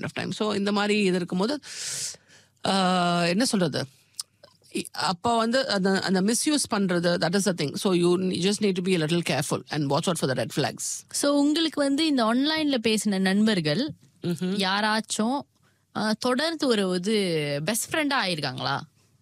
Point of time so இந்த மாதிரி இது இருக்கும்போது ஆஹ், என்ன சொல்றது இ- அப்போ வந்து அந்த அந்த மிஸ்யூஸ் பண்றது that is a thing so you just need to be little careful and watch out for the red flags so உங்களுக்கு வந்து இந்த ஆன்லைன்ல பேசின நண்பர்கள் யாராச்சும் ஆஹ், தொடர்ந்து ஒரு இது பெஸ்ட் ஃப்ரெண்டா ஆயிருக்காங்களா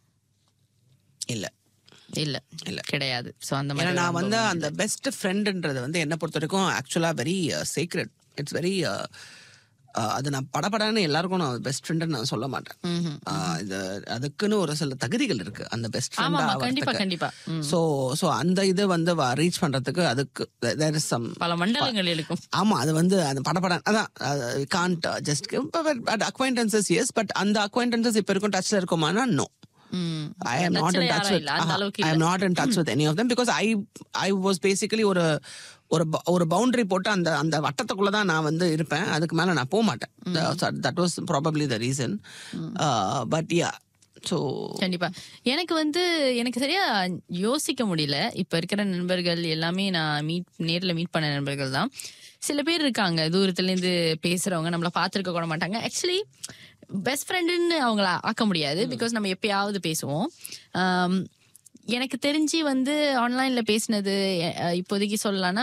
இல்ல இல்ல இல்ல கிடையாது சோ அந்த ஏன்னா மாதிரி நான் வந்து அந்த பெஸ்ட் ஃப்ரெண்டுன்றது வந்து என்ன பொறுத்த வரைக்கும் ஆக்சுவலா வெரி சீக்ரெட் இட்ஸ் வெரி அது நான் படபடன்னு எல்லாருக்கும் நான் பெஸ்ட் ஃப்ரெண்டுன்னு நான் சொல்ல மாட்டேன் ஆஹ் இது அதுக்குன்னு ஒரு சில தகுதிகள் இருக்கு அந்த பெஸ்ட் ஆமா ஆமா கண்டிப்பா ஃப்ரெண்டா கண்டிப்பா ம். ஸோ ஸோ அந்த இது வந்து ரீச் பண்றதுக்கு அதுக்கு தேர் இஸ் சம் பல மண்டலங்கள் இருக்கும் ஆமா அது வந்து அந்த படபடம் அதான் can't just but acquaintances yes but அந்த அக்வைண்டன்சஸ் இப்போ இருக்கும் டச்ல இருக்குமானா நோ ம். I am not in Touchல touch யாரும் with இல்ல, அந்த uh, அளவுக்கு I am not in touch with any of them because I I was basically ஒரு ஒரு bou- ஒரு பவுண்டரி போட்டு அந்த அந்த வட்டத்துக்குள்ள தான் நான் வந்து இருப்பேன் அதுக்கு மேல நான் போக மாட்டேன் that was probably the reason but yeah so கண்டிப்பா எனக்கு வந்து எனக்கு சரியா யோசிக்க முடியல இப்ப இருக்கிற நண்பர்கள் எல்லாமே நான் மீட் நேர்ல மீட் பண்ண நண்பர்கள் தான் சில பேர் இருக்காங்க தூரத்துல இருந்து பேசுறவங்க நம்மள பார்த்திருக்க கூட மாட்டாங்க ஆக்சுவலி பெஸ்ட் ஃப்ரெண்டுன்னு அவங்கள ஆக்க முடியாது பிகாஸ் நம்ம எப்பயாவது பேசுவோம் ஆம், எனக்கு தெரிஞ்சு வந்து ஆன்லைன்ல பேசினது அஹ், இப்போதைக்கு சொல்லலாம்னா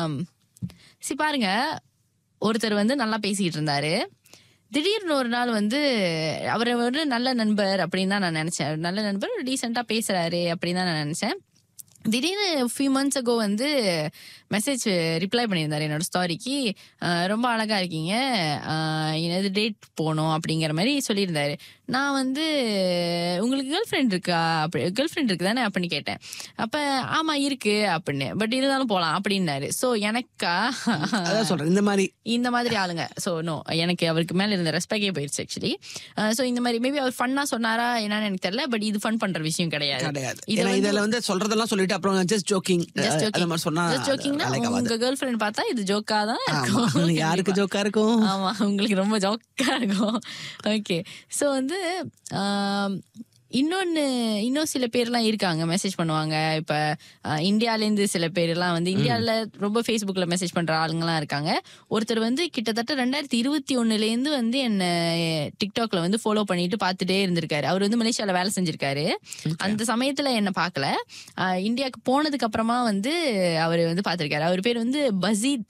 சி பாருங்க ஒருத்தர் வந்து நல்லா பேசிட்டு இருந்தாரு திடீர்னு ஒரு நாள் வந்து அவர் ஒரு நல்ல நண்பர் அப்படின்னு தான் நான் நினைச்சேன் நல்ல நண்பர் டீசெண்டா பேசுறாரு அப்படின்னு தான் நான் நினைச்சேன் திடீர்னு ஃபியூ மந்த்ஸ் அகோ வந்து மெசேஜ் ரிப்ளை பண்ணியிருந்தாரு என்னோட ஸ்டாரிக்கு ரொம்ப அழகா இருக்கீங்க அஹ், என்னது டேட் போகணும் அப்படிங்கிற மாதிரி சொல்லியிருந்தாரு நான் வந்து உங்களுக்கு கேர்ள் ஃப்ரெண்ட் இருக்கா அப்படி கேர்ள் ஃப்ரெண்ட் இருக்கு தானே அப்படின்னு கேட்டேன் அப்ப ஆமா இருக்கு அப்படின்னு பட் இருந்தாலும் போலாம் அப்படின்னாரு ஸோ எனக்கா அதான் சொல்றேன் இந்த மாதிரி இந்த மாதிரி ஆளுங்க ஸோ நோ எனக்கு அவருக்கு மேல இருந்த ரெஸ்பெக்டே போயிடுச்சு ஆக்சுவலி ஸோ இந்த மாதிரி மேபி அவர் ஃபன்னா சொன்னாரா என்னன்னு எனக்கு தெரியல பட் இது ஃபன் பண்ற விஷயம் கிடையாது கிடையாது இது ஏன்னா வந்து இதுல வந்து சொல்றதெல்லாம் சொல்லிட்டு அப்புறம் ஜஸ்ட் ஜோக்கிங் just joking. அந்த மாதிரி சொன்னா Just joking னா, வேலைக்கு ஆகாது. உங்க கேர்ள் ஃப்ரெண்ட் பார்த்தா இது ஜோக்கா தான் ஆமா. இருக்கும் யாருக்கு ஜோக்கா இருக்கும் ஆமா உங்களுக்கு ரொம்ப ஜோக்கா இருக்கும் ஓகே ஸோ வந்து ஆம், இன்னொன்னு இன்னும் சில பேர்லாம் இருக்காங்க மெசேஜ் பண்ணுவாங்க இப்ப அஹ், இந்தியாலேருந்து சில பேர்லாம் வந்து இந்தியால ரொம்ப ஃபேஸ்புக்ல மெசேஜ் பண்ற ஆளுங்கலாம் இருக்காங்க ஒருத்தர் வந்து கிட்டத்தட்ட ரெண்டாயிரத்தி இருபத்தி ஒண்ணுலேருந்து வந்து என்ன டிக்டாக்ல வந்து ஃபாலோ பண்ணிட்டு பார்த்துட்டே இருந்திருக்காரு அவர் வந்து மலேசியால வேலை செஞ்சிருக்காரு அந்த சமயத்துல என்ன பார்க்கல அஹ், இந்தியாவுக்கு போனதுக்கு அப்புறமா வந்து அவர் வந்து பார்த்திருக்காரு அவர் பேர் வந்து பசீத்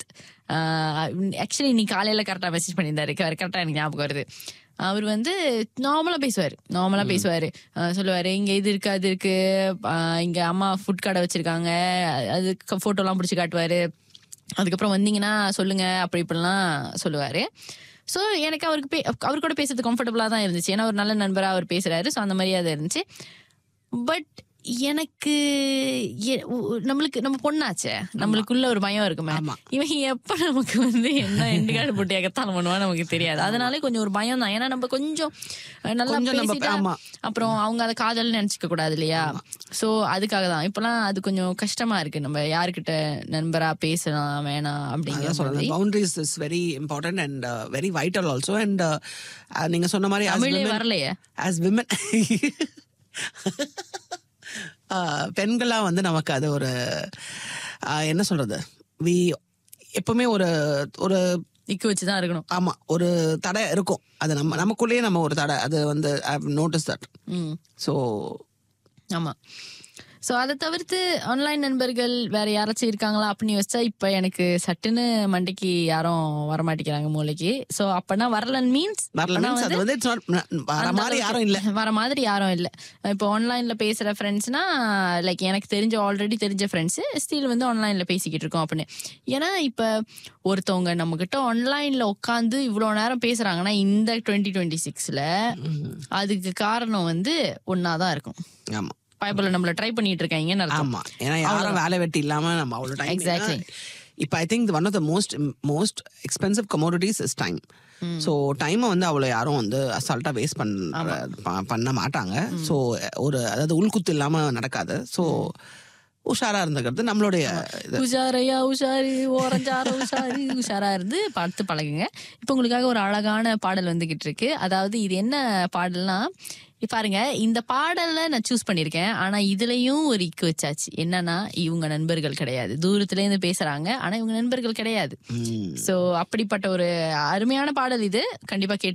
ஆக்சுவலி நீ காலையில கரெக்டா மெசேஜ் பண்ணியிருந்தாரு கரெக்டா எனக்கு ஞாபகம் வருது அவர் வந்து நார்மலா பேசுவாரு நார்மலா பேசுவாரு அஹ் சொல்லுவாரு இங்க இது இருக்கு அது இருக்கு அஹ் இங்க அம்மா ஃபுட் கடை வச்சிருக்காங்க அதுக்கு போட்டோ எல்லாம் பிடிச்சி காட்டுவாரு அதுக்கப்புறம் வந்தீங்கன்னா சொல்லுங்க அப்படி இப்படிலாம் சொல்லுவாரு ஸோ எனக்கு அவருக்கு பே அவர் கூட பேசுறது கம்ஃபர்டபுளாக தான் இருந்துச்சு ஏன்னா ஒரு நல்ல நண்பரா அவர் பேசுறாரு ஸோ அந்த மாதிரி அது இருந்துச்சு பட் எனக்கு எ- உ- நம்மளுக்கு நம்ம பொண்ணாச்சே நம்மளுக்குள்ள ஒரு பயம் இருக்குமே ஆமா. இவன் எப்ப நமக்கு வந்து என்ன எண்டு கார்டு போட்டு எகத்தாலும் பண்ணுவான்னு நமக்கு தெரியாது அதனாலே கொஞ்சம் ஒரு பயம் தான் ஏன்னா நம்ம கொஞ்சம் அஹ், நல்லா கொஞ்சம் நம்ம- பேசிட்டா ஆமா. அப்புறம் அவங்க அதை காதல் நினைச்சுக்க கூடாது இல்லையா சோ அதுக்காக தான் இப்பெல்லாம் அது கொஞ்சம் கஷ்டமா இருக்கு நம்ம யாருக்கிட்ட நண்பரா பேசலாம் வேணாம் அப்படிங்கிற அதான் மாதிரி சொல்றேன் boundaries is very important and very vital also and நீங்க சொன்ன மாதிரி as தமிழே women- வரலையே as women ஆஹ் பெண்களா வந்து நமக்கு அது ஒரு ஆஹ் என்ன சொல்றது வி எப்பவுமே ஒரு ஒரு இக்கு வச்சுதான் இருக்கணும் ஆமா ஒரு தடை இருக்கும் அது நம்ம நமக்குள்ளேயே நம்ம ஒரு தடை அது வந்து I notice that hmm so ஆமா சோ அதை தவிர்த்து ஆன்லைன் நண்பர்கள் வேற யாராச்சும் இருக்காங்களா அப்படின்னு யோசிச்சா இப்ப எனக்கு சட்டுன்னு மண்டைக்கு யாரும் வரமாட்டேங்கிறாங்க மூளைக்கு சோ அப்பனா வரலன் மீன்ஸ் வரல மீன்ஸ் அது வந்து it's not- வர மாதிரி யாரும் இல்ல வர மாதிரி யாரும் இல்ல இப்போ ஆன்லைன்ல பேசுற ஃப்ரெண்ட்ஸ்னா லைக் எனக்கு தெரிஞ்ச ஆல்ரெடி தெரிஞ்ச ஃப்ரெண்ட்ஸ் ஸ்டில் வந்து ஆன்லைன்ல பேசிக்கிட்டு இருக்கோம் அப்படின்னு ஏன்னா இப்ப ஒருத்தவங்க நம்ம கிட்ட ஆன்லைன்ல உட்காந்து இவ்வளவு நேரம் பேசுறாங்கன்னா இந்த டுவெண்ட்டி டுவெண்ட்டி சிக்ஸ்ல அதுக்கு காரணம் வந்து ஒன்னாதான் இருக்கும் ஆமா பைபிள் நம்மள ட்ரை பண்ணிட்டு இருக்காங்கன்னு அர்த்தம் ஆமா ஏன்னா யாரும் வேலை வெட்டி இல்லாம நம்ம அவ்வளவு டைம் Exactly. இப்ப I think one of the most most expensive commodities is time so டைமை வந்து அவ்வளோ யாரும் வந்து அசால்ட்டா வேஸ்ட் பண்ண ப- பண்ண மாட்டாங்க ஸோ ஒரு அதாவது உள்குத்து இல்லாம நடக்காது ஸோ உஷாரா இருந்துக்கிறது நம்மளுடைய இது உஷாரையா உஷாரு ஓரஞ்சார உஷாரு உஷாரா இருந்து பார்த்து பழகுங்க இப்போ உங்களுக்காக ஒரு அழகான பாடல் வந்துகிட்டு இருக்கு அதாவது இது என்ன பாடல்னா இப்ப பாருங்க இந்த பாடல்ல நான் சூஸ் பண்ணிருக்கேன் ஆனா இதுலயும் ஒரு இக்கு வச்சாச்சு என்னன்னா இவங்க நண்பர்கள் கிடையாது தூரத்துல இருந்து பேசுறாங்க ஆனா இவங்க நண்பர்கள் கிடையாது ம். சோ அப்படிப்பட்ட ஒரு அருமையான பாடல் இது கண்டிப்பா கேட்டு